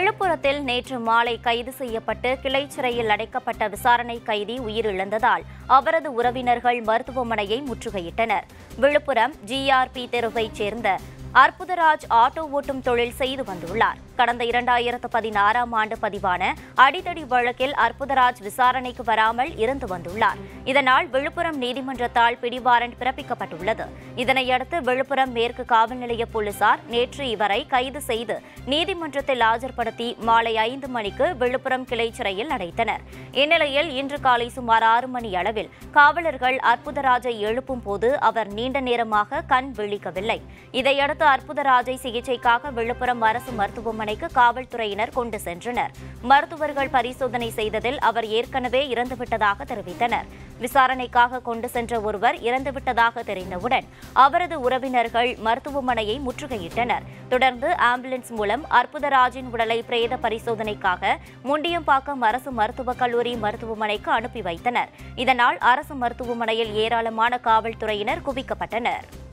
விழுப்புரத்தில் நேற்று மாலை கைது செய்யப்பட்டு கிளை சிறையில் அடைக்கப்பட்ட விசாரணை கைதி உயிரிழந்ததால் அவரது உறவினர்கள் மருத்துவமனையை முற்றுகையிட்டனர் விழுப்புரம் ஜிஆர்பி தெருவைச் சேர்ந்த அற்புதராஜ் ஆட்டோ ஓட்டும் தொழில் செய்து வந்துள்ளார் கடந்த இரண்டாயிரத்து பதினாறாம் ஆண்டு பதிவான அடிதடி வழக்கில் அற்புதராஜ் விசாரணைக்கு வராமல் இருந்து வந்துள்ளார் இதனால் விழுப்புரம் நீதிமன்றத்தால் பிடிவாரண்ட் பிறப்பிக்கப்பட்டுள்ளது இதனையடுத்து விழுப்புரம் மேற்கு காவல் நிலைய போலீசார் நேற்று இவரை கைது செய்து நீதிமன்றத்தில் ஆஜர்படுத்தி மாலை ஐந்து மணிக்கு விழுப்புரம் கிளை சிறையில் அடைத்தனர் இந்நிலையில் இன்று காலை சுமார் ஆறு மணி அளவில் காவலர்கள் அற்புதராஜை எழுப்பும் போது அவர் நீண்ட நேரமாக கண் விழிக்கவில்லை இதையடுத்து அற்புதராஜை சிகிச்சைக்காக விழுப்புரம் அரசு மருத்துவமனைக்கு காவல்துறையினர் கொண்டு சென்றனர் மருத்துவர்கள் பரிசோதனை செய்ததில் அவர் ஏற்கனவே இறந்துவிட்டதாக தெரிவித்தனர் விசாரணைக்காக கொண்டு சென்ற ஒருவர் இறந்துவிட்டதாக தெரிந்தவுடன் அவரது உறவினர்கள் மருத்துவமனையை முற்றுகையிட்டனர் தொடர்ந்து ஆம்புலன்ஸ் மூலம் அற்புதராஜின் உடலை பிரேத பரிசோதனைக்காக முண்டியம்பாக்கம் அரசு மருத்துவக் கல்லூரி மருத்துவமனைக்கு அனுப்பி வைத்தனர் இதனால் அரசு மருத்துவமனையில் ஏராளமான காவல்துறையினர் குவிக்கப்பட்டனர்